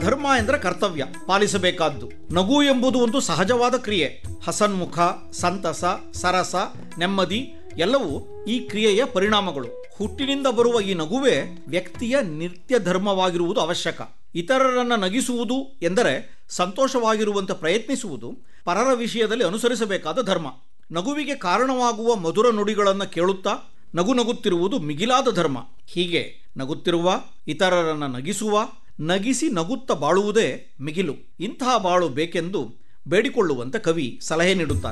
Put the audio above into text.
ಧರ್ಮ ಎಂದರೆ ಕರ್ತವ್ಯ ಪಾಲಿಸಬೇಕಾದ್ದು ನಗು ಎಂಬುದು ಒಂದು ಸಹಜವಾದ ಕ್ರಿಯೆ ಹಸನ್ಮುಖ ಸಂತಸ ಸರಸ ನೆಮ್ಮದಿ ಎಲ್ಲವೂ ಈ ಕ್ರಿಯೆಯ ಪರಿಣಾಮಗಳು ಹುಟ್ಟಿನಿಂದ ಬರುವ ಈ ನಗುವೇ ವ್ಯಕ್ತಿಯ ನಿತ್ಯ ಧರ್ಮವಾಗಿರುವುದು ಅವಶ್ಯಕ ಇತರರನ್ನ ನಗಿಸುವುದು ಎಂದರೆ ಸಂತೋಷವಾಗಿರುವಂತೆ ಪ್ರಯತ್ನಿಸುವುದು ಪರರ ವಿಷಯದಲ್ಲಿ ಅನುಸರಿಸಬೇಕಾದ ಧರ್ಮ ನಗುವಿಗೆ ಕಾರಣವಾಗುವ ಮಧುರ ನುಡಿಗಳನ್ನು ಕೇಳುತ್ತಾ ನಗು ನಗುತ್ತಿರುವುದು ಮಿಗಿಲಾದ ಧರ್ಮ ಹೀಗೆ ನಗುತ್ತಿರುವ ಇತರರನ್ನ ನಗಿಸುವ ನಗಿಸಿ ನಗುತ್ತ ಬಾಳುವುದೇ ಮಿಗಿಲು ಇಂತಹ ಬಾಳು ಬೇಕೆಂದು ಬೇಡಿಕೊಳ್ಳುವಂತೆ ಕವಿ ಸಲಹೆ ನೀಡುತ್ತಾರೆ